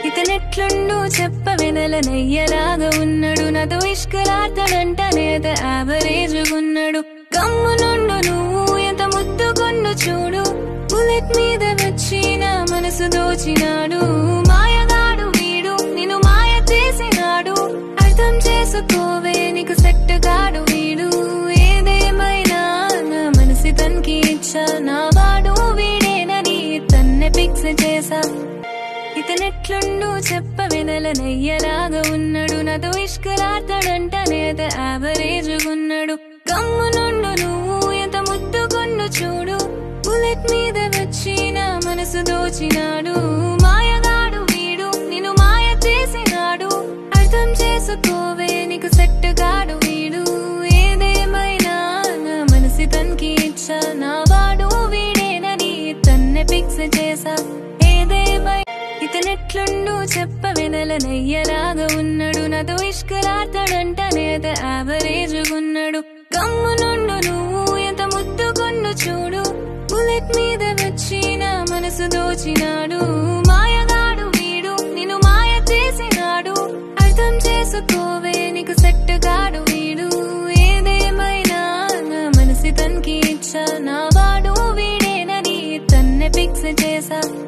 ఇతనెట్లుండు చెప్ప వెనలనయ్యలాగా ఉన్నాడు నాతో ఇష్కలాడతాడంట నేత యావరేజ్ ఉన్నాడు కమ్ము నుండు నువ్వు ఎంత ముద్దుకొన్ను చూడు బుల్లెట్ మీద వచ్చి నా మనసు దోచినాడు మాయగాడు వీడు నిన్ను మాయ చేసినాడు అర్థం చేసుకోవే నీకు సెట్ గాడు వీడు ఏదేమైనా నా మనసి తనకి ఇచ్చా నా వాడు వీడేనని తన్నే ఫిక్స్ చేసా ఇతనెట్లుండు చెప్ప వెనలనయ్యలాగా ఉన్నాడు నాతో ఇష్కలాడతాడంట నేత యావరేజ్ ఉన్నాడు కమ్ము నుండు నువ్వు ఎంత ముద్దుకొన్ను చూడు బుల్లెట్ మీద వచ్చి నా మనసు దోచినాడు మాయగాడు వీడు నిన్ను మాయ చేసినాడు అర్థం చేసుకోవే నీకు సెట్ గాడు వీడు ఏదేమైనా నా మనసి తనకి ఇచ్చా నా వాడు వీడేనని తన్నే ఫిక్స్ చేసా ఏదేమై ఇతనెట్లుండు చెప్ప వెనలనయ్యలాగా ఉన్నాడు నాతో ఇష్కలాడతాడంట నేత యావరేజ్ ఉన్నాడు కమ్ము నుండు నువ్వు ఎంత ముద్దుకొన్ను చూడు బుల్లెట్ మీద వచ్చి నా మనసు దోచినాడు మాయగాడు వీడు నిన్ను మాయ చేసినాడు అర్థం చేసుకోవే నీకు సెట్ గాడు వీడు ఏదేమైనా నా మనసి తనకి ఇచ్చా నా వాడు వీడేనని తన్నే ఫిక్స్ చేసా